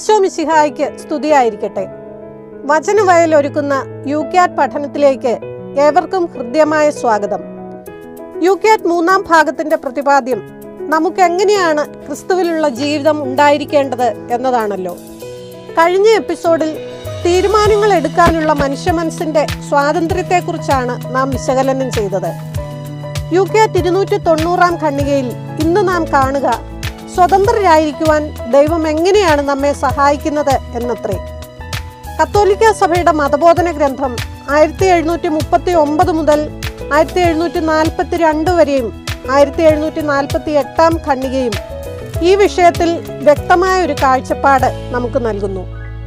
ഈശോ മിശിഹായ്ക്ക് സ്തുതിയായിരിക്കട്ടെ വചനവയൽ ഒരുക്കുന്ന യു ക്യാറ്റ് പഠനത്തിലേക്ക് ഏവർക്കും ഹൃദ്യമായ സ്വാഗതം യു ക്യാറ്റ് മൂന്നാം ഭാഗത്തിന്റെ പ്രതിപാദ്യം നമുക്ക് എങ്ങനെയാണ് ക്രിസ്തുവിലുള്ള ജീവിതം ഉണ്ടായിരിക്കേണ്ടത് എന്നതാണല്ലോ കഴിഞ്ഞ എപ്പിസോഡിൽ തീരുമാനങ്ങൾ എടുക്കാനുള്ള മനുഷ്യ മനസ്സിന്റെ സ്വാതന്ത്ര്യത്തെക്കുറിച്ചാണ് നാം വിശകലനം ചെയ്തത് യു ക്യാറ്റ് ഇരുന്നൂറ്റി തൊണ്ണൂറാം ഖണ്ഡികയിൽ ഇന്ന് നാം കാണുക സ്വതന്ത്രരായിരിക്കുവാൻ ദൈവം എങ്ങനെയാണ് നമ്മെ സഹായിക്കുന്നത് എന്നത്രേ കത്തോലിക്ക സഭയുടെ മതബോധന ഗ്രന്ഥം ആയിരത്തി എഴുന്നൂറ്റി മുപ്പത്തി ഒമ്പത് മുതൽ ആയിരത്തി എഴുന്നൂറ്റി നാൽപ്പത്തി രണ്ട് വരെയും ആയിരത്തി എഴുന്നൂറ്റി നാൽപ്പത്തി എട്ടാം ഖണ്ഡികയും ഈ വിഷയത്തിൽ വ്യക്തമായ ഒരു കാഴ്ചപ്പാട് നമുക്ക് നൽകുന്നു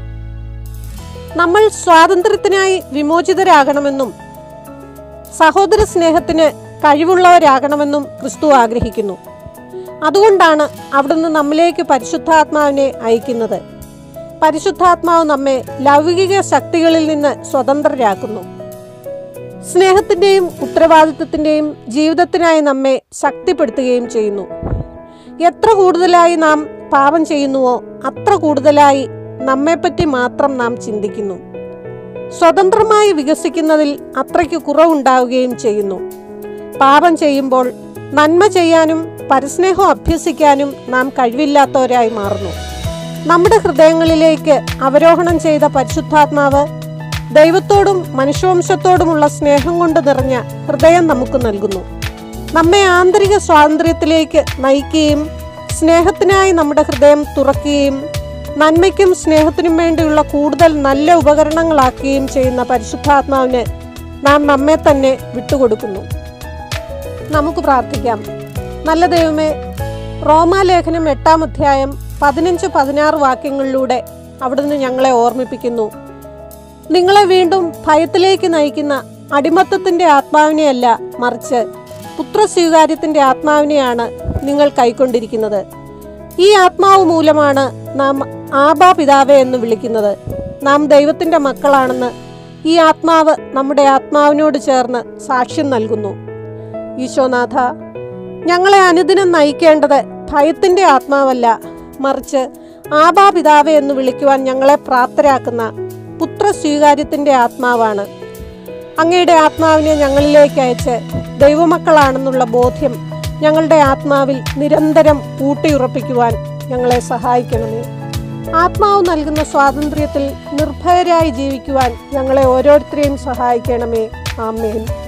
നമ്മൾ സ്വാതന്ത്ര്യത്തിനായി വിമോചിതരാകണമെന്നും സഹോദര സ്നേഹത്തിന് കഴിവുള്ളവരാകണമെന്നും ക്രിസ്തു ആഗ്രഹിക്കുന്നു അതുകൊണ്ടാണ് അവിടുന്ന് നമ്മിലേക്ക് പരിശുദ്ധാത്മാവിനെ അയക്കുന്നത് പരിശുദ്ധാത്മാവ് നമ്മെ ലൗകിക ശക്തികളിൽ നിന്ന് സ്വതന്ത്രരാക്കുന്നു സ്നേഹത്തിൻ്റെയും ഉത്തരവാദിത്വത്തിൻ്റെയും ജീവിതത്തിനായി നമ്മെ ശക്തിപ്പെടുത്തുകയും ചെയ്യുന്നു എത്ര കൂടുതലായി നാം പാപം ചെയ്യുന്നുവോ അത്ര കൂടുതലായി നമ്മെപ്പറ്റി മാത്രം നാം ചിന്തിക്കുന്നു സ്വതന്ത്രമായി വികസിക്കുന്നതിൽ അത്രയ്ക്ക് കുറവുണ്ടാവുകയും ചെയ്യുന്നു പാപം ചെയ്യുമ്പോൾ നന്മ ചെയ്യാനും പരസ്നേഹം അഭ്യസിക്കാനും നാം കഴിവില്ലാത്തവരായി മാറുന്നു നമ്മുടെ ഹൃദയങ്ങളിലേക്ക് അവരോഹണം ചെയ്ത പരിശുദ്ധാത്മാവ് ദൈവത്തോടും മനുഷ്യവംശത്തോടുമുള്ള സ്നേഹം കൊണ്ട് നിറഞ്ഞ ഹൃദയം നമുക്ക് നൽകുന്നു നമ്മെ ആന്തരിക സ്വാതന്ത്ര്യത്തിലേക്ക് നയിക്കുകയും സ്നേഹത്തിനായി നമ്മുടെ ഹൃദയം തുറക്കുകയും നന്മയ്ക്കും സ്നേഹത്തിനും വേണ്ടിയുള്ള കൂടുതൽ നല്ല ഉപകരണങ്ങളാക്കുകയും ചെയ്യുന്ന പരിശുദ്ധാത്മാവിന് നാം നമ്മെ തന്നെ വിട്ടുകൊടുക്കുന്നു നമുക്ക് പ്രാർത്ഥിക്കാം നല്ല ദൈവമേ റോമാലേഖനം എട്ടാം അധ്യായം പതിനഞ്ച് പതിനാറ് വാക്യങ്ങളിലൂടെ അവിടുന്ന് ഞങ്ങളെ ഓർമ്മിപ്പിക്കുന്നു നിങ്ങളെ വീണ്ടും ഭയത്തിലേക്ക് നയിക്കുന്ന അടിമത്തത്തിന്റെ ആത്മാവിനെയല്ല മറിച്ച് പുത്രസ്വീകാര്യത്തിന്റെ ആത്മാവിനെയാണ് നിങ്ങൾ കൈക്കൊണ്ടിരിക്കുന്നത് ഈ ആത്മാവ് മൂലമാണ് നാം ആബാ പിതാവേ എന്ന് വിളിക്കുന്നത് നാം ദൈവത്തിന്റെ മക്കളാണെന്ന് ഈ ആത്മാവ് നമ്മുടെ ആത്മാവിനോട് ചേർന്ന് സാക്ഷ്യം നൽകുന്നു ഈശോനാഥ ഞങ്ങളെ അനുദിനം നയിക്കേണ്ടത് ഭയത്തിന്റെ ആത്മാവല്ല മറിച്ച് ആബാ പിതാവേ എന്ന് വിളിക്കുവാൻ ഞങ്ങളെ പ്രാപ്തരാക്കുന്ന പുത്ര സ്വീകാര്യത്തിന്റെ ആത്മാവാണ് അങ്ങയുടെ ആത്മാവിനെ ഞങ്ങളിലേക്ക് അയച്ച് ദൈവമക്കളാണെന്നുള്ള ബോധ്യം ഞങ്ങളുടെ ആത്മാവിൽ നിരന്തരം ഊട്ടിയുറപ്പിക്കുവാൻ ഞങ്ങളെ സഹായിക്കണമേ ആത്മാവ് നൽകുന്ന സ്വാതന്ത്ര്യത്തിൽ നിർഭയരായി ജീവിക്കുവാൻ ഞങ്ങളെ ഓരോരുത്തരെയും സഹായിക്കണമേ ആമേൻ